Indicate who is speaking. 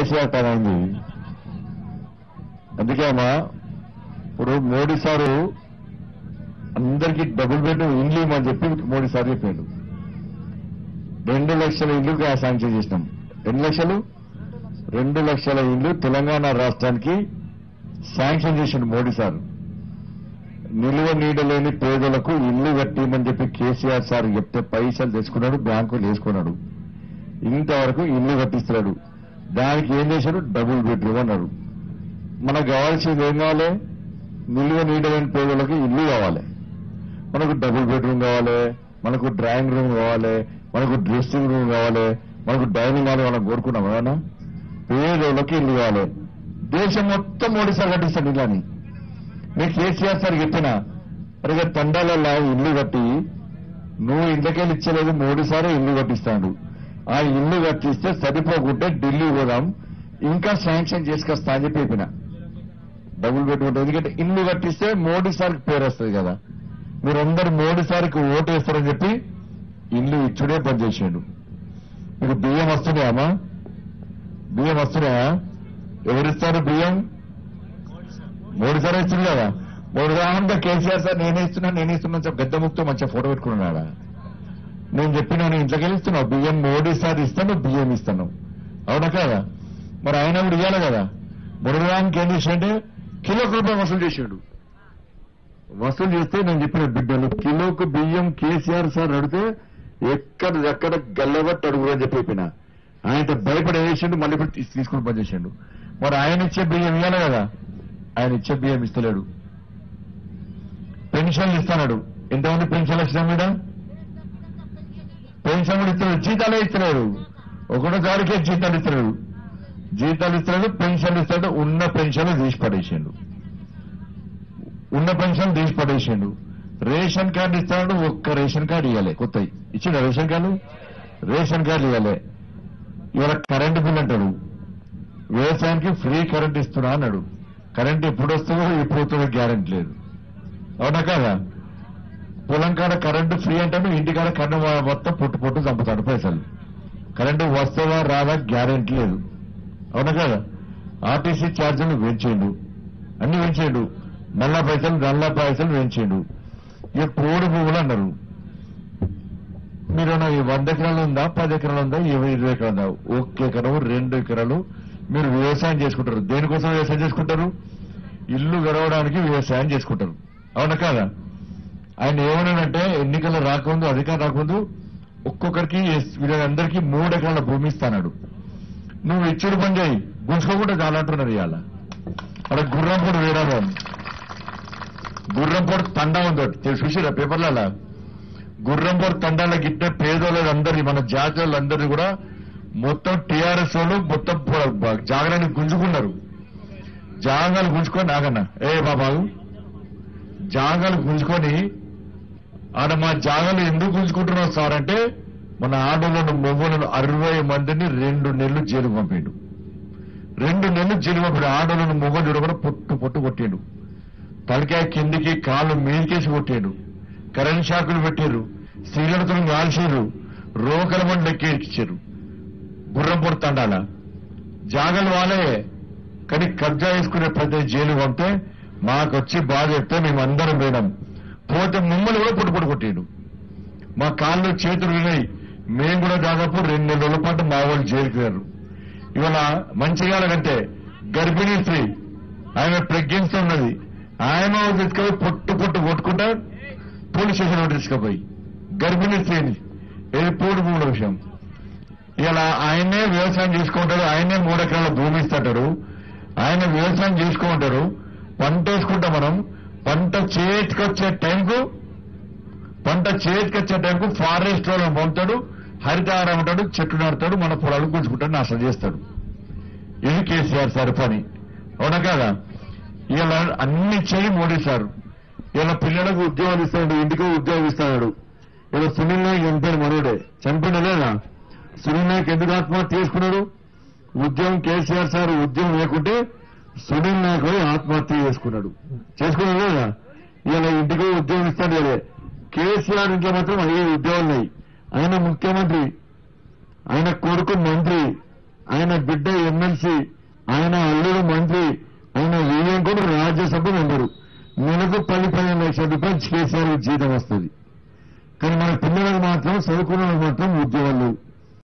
Speaker 1: KCR time అయింది అందుకే అమ్మా ఇప్పుడు మోడీ సారు అందరికీ డబుల్ బెడ్రూమ్ ఇండ్లు ఇవ్వమని చెప్పి మోడీ సార్ చెప్పాడు రెండు లక్షల ఇండ్లు శాంక్షన్ చేసినాం ఎన్ని లక్షలు రెండు లక్షల ఇండ్లు తెలంగాణ రాష్ట్రానికి శాంక్షన్ చేసిండు మోడీ సార్ నిలువ నీడలేని పేదలకు ఇల్లు కట్టిమని చెప్పి కేసీఆర్ సార్ చెప్తే పైసలు తెచ్చుకున్నాడు బ్యాంకులు వేసుకున్నాడు ఇంతవరకు ఇల్లు కట్టిస్తున్నాడు దానికి ఏం చేశాడు డబుల్ బెడ్రూమ్ అన్నాడు మనకు కావాల్సింది ఏం కావాలి నిలువ నీడలేని పేదలకు ఇల్లు కావాలి మనకు డబుల్ బెడ్రూమ్ కావాలి మనకు డ్రాయింగ్ రూమ్ కావాలి మనకు డ్రెస్సింగ్ రూమ్ కావాలి మనకు డైనింగ్ హాల్ మనం కోరుకున్నాం ఏమన్నా పేదోళ్ళకి ఇల్లు కావాలి దేశం మొత్తం మోడీ సార్ కట్టిస్తాడు ఇల్లని నేను కేసీఆర్ సార్ చెప్పిన మరి తండాలలో ఇల్లు కట్టి నువ్వు ఇళ్ళకెళ్ళి ఇచ్చలేదు మోడీ సారే ఇల్లు కట్టిస్తాడు ఆ ఇల్లు కట్టిస్తే సరిపోకుంటే ఢిల్లీ పోదాం ఇంకా శాంక్షన్ చేసుకొస్తా అని చెప్పి చెప్పిన డబుల్ పెట్టుకుంటే ఎందుకంటే ఇల్లు కట్టిస్తే మోడీ సార్కి పేరు వస్తుంది కదా మీరందరూ మోడీ సార్కి ఓటు వేస్తారని చెప్పి ఇల్లు ఇచ్చుడే పనిచేసాడు మీకు బియ్యం వస్తున్నాయమ్మా బియ్యం వస్తున్నాయా ఎవరిస్తారు బియ్యం మూడు సార్లు ఇస్తుంది కదా మూడు సార్లు కేసీఆర్ సార్ నేనే ఇస్తున్నా నేనే ఇస్తున్నా చెప్పి పెద్ద ముక్తో మంచిగా ఫోటో పెట్టుకున్నాడా నేను చెప్పిన నేను ఇంట్లోకి ఇస్తున్నావు బియ్యం మోడీ సార్ ఇస్తాను బియ్యం ఇస్తాను అవునా కదా మరి ఆయన కూడా ఇవ్వాలి కదా మురళరానికి ఏం చేసాడంటే కిలోకి రూపాయలు వసూలు చేసాడు వసూలు చేస్తే నేను చెప్పిన బిడ్డలు కిలోకు బియ్యం కేసీఆర్ సార్ అడిగితే ఎక్కడ ఎక్కడ గల్లబట్టి అడుగు అని చెప్పి చెప్పిన ఆయన భయపడి వేసిండు మళ్ళీ ఇప్పుడు తీసి- తీసుకుని పనిచేసిండు మరి ఆయన ఇచ్చే బియ్యం ఇవ్వాలి కదా ఆయన ఇచ్చే బియ్యం ఇస్తలేడు పెన్షన్లు ఇస్తున్నాడు ఎంతమంది పెన్షన్లు వచ్చినా మీద పెన్షన్ కూడా ఇస్తున్నాడు జీతాలే ఇస్తలేడు ఒకటోసారికే జీతాలు ఇస్తలేడు జీతాలు ఇస్తలేడు పెన్షన్లు ఇస్తాడు ఉన్న పెన్షన్లు తీసి పడేసిండు ఉన్న పెన్షన్ తీసి పడేసిండు రేషన్ కార్డు ఇస్తాడు ఒక్క రేషన్ కార్డు ఇవ్వాలి కొత్త ఇచ్చిండు రేషన్ కార్డు రేషన్ కార్డు ఇవ్వాలి ఇవాళ కరెంటు బిల్ అంటాడు వ్యవసాయానికి ఫ్రీ కరెంట్ ఇస్తున్నా అన్నాడు కరెంట్ ఎప్పుడు వస్తుందో ఎప్పుడు వస్తుందో గ్యారెంటీ లేదు అవునా కదా పొలం కాడ కరెంటు ఫ్రీ అంటాడు ఇంటికాడ కరెంటు మొత్తం పొట్టు పొట్టు చంపుతాడు పైసలు కరెంటు వస్తుందా రాదా గ్యారెంటీ లేదు అవునా కదా ఆర్టీసీ ఛార్జీలు పెంచేయండు అన్ని పెంచేయండు నల్ల పైసలు నల్ల పైసలు పెంచేయండు ఇక కోడి పువ్వులు అన్నారు మీరు అన్న ఈ వంద ఎకరాలు ఉందా పది ఎకరాలు ఉందా ఇరవై ఇరవై ఎకరాలు ఉందా ఒక్క ఎకరం రెండు ఎకరాలు మీరు వ్యవసాయం చేసుకుంటారు దేనికోసం వ్యవసాయం చేసుకుంటారు ఇల్లు గడవడానికి వ్యవసాయం చేసుకుంటారు అవునా కాదా ఆయన ఏమన్నాడంటే ఎన్నికలు రాకముందు అధికారం రాకముందు ఒక్కొక్కరికి ఎస్- వీళ్ళందరికీ మూడు ఎకరాల భూమి ఇస్తాడు నువ్వు ఇచ్చుడు పని చేయి గుంజుకోకుండా చాలంటున్నారు ఇవాళ అక్కడ గుర్రంపూడి వీరాబాబు గుర్రంపూడి తండా ఉంది చూసిరా పేపర్లలో గుర్రంపూడి తండాల గిట్ట పేదోళ్ళందరినీ మన జాతి వాళ్ళందరినీ కూడా మొత్తం టీఆర్ఎస్ వాళ్ళు మొత్తం ప- బ- జాగరాన్ని గుంజుకున్నారు జాగాలు గుంజుకొని ఆగన్న ఏ బాబాగు జాగాలు గుంజుకొని ఆడ మా జాగాలు ఎందుకు గుంజుకుంటున్నావు సార్ అంటే మన ఆడోళ్ళను మొవ్వలను అరవై మందిని రెండు నెలలు జైలు పంపిండు రెండు నెలలు జైలు పంపాడు ఆడోళ్ళను మొవ్వ చూడకుండా పొట్టు పొట్టు కొట్టాడు తలకాయ కిందికి కాళ్ళు మీదికేసి కొట్టాడు కరెంట్ షాకులు పెట్టారు స్త్రీలతో కాల్చారు రోకల బండి ఎక్కిచ్చారు గుర్రం పొడుతాండాల జాగలు వాళ్ళే కానీ కబ్జా చేసుకునే ప్రతి జైలు పంపితే మాకొచ్చి బాధ చెప్తే మేమందరం పోయినాం పోతే మమ్మల్ని కూడా పొట్టు పొట్టు కొట్టాడు మా కాళ్ళు చేతులు వినాయి మేము కూడా దాదాపు రెండు నెలల రోజుల పాటు మా వాళ్ళు జైలుకి వెళ్ళారు ఇవాళ మంచిగా కంటే గర్భిణీ స్త్రీ ఆమె ప్రెగ్నెన్సీ ఉన్నది ఆమె తీసుకుపోయి పొట్టు పొట్టు కొట్టుకుంటా పోలీస్ స్టేషన్ తీసుకుపోయి గర్భిణీ స్త్రీని ఏది పూడి పూల విషయం ఇలా ఆయనే వ్యవసాయం చేసుకుంటాడు ఆయనే మూడు ఎకరాల భూమి ఇస్తాడు ఆయన వ్యవసాయం చేసుకుంటాడు పంట వేసుకుంటాం మనం పంట చేతికొచ్చే టైంకు పంట చేతికొచ్చే టైంకు ఫారెస్ట్ వాళ్ళని పంపుతాడు హరితహారం ఉంటాడు చెట్లు నాడుతాడు మన పొలాలు గుంజుకుంటాడు నాశనం చేస్తాడు ఇది కేసీఆర్ సార్ పని అవునా కదా ఇలా అన్ని చేయి మోడీ సార్ ఇలా పిల్లలకు ఉద్యోగాలు ఇస్తాడు ఇంటికి ఉద్యోగం ఇస్తాడు ఇలా సునీల్ నాయక్ చనిపోయిన మనోడే చనిపోయిన లేదా సునీల్ నాయక్ ఎందుకు ఆత్మహత్య చేసుకున్నాడు ఉద్యోగం కేసీఆర్ సార్ ఉద్యోగం లేకుంటే సునీల్ నాయక్ పోయి ఆత్మహత్య చేసుకున్నాడు చేసుకున్నాడు లేదా ఇలా ఇంటికి ఉద్యోగం ఇస్తాడు లేదా కేసీఆర్ ఇంట్లో మాత్రం ఐదు ఉద్యోగాలు ఉన్నాయి ఆయన ముఖ్యమంత్రి ఆయన కొడుకు మంత్రి ఆయన బిడ్డ ఎమ్మెల్సీ ఆయన అల్లుడు మంత్రి ఆయన వీఎం కూడా రాజ్యసభ మెంబరు నెలకు పది పదిహేను లక్షల రూపాయలు కేసీఆర్ జీతం వస్తుంది కానీ మన పిల్లలకు మాత్రం చదువుకున్న వాళ్ళకి మాత్రం ఉద్యోగాలు లేవు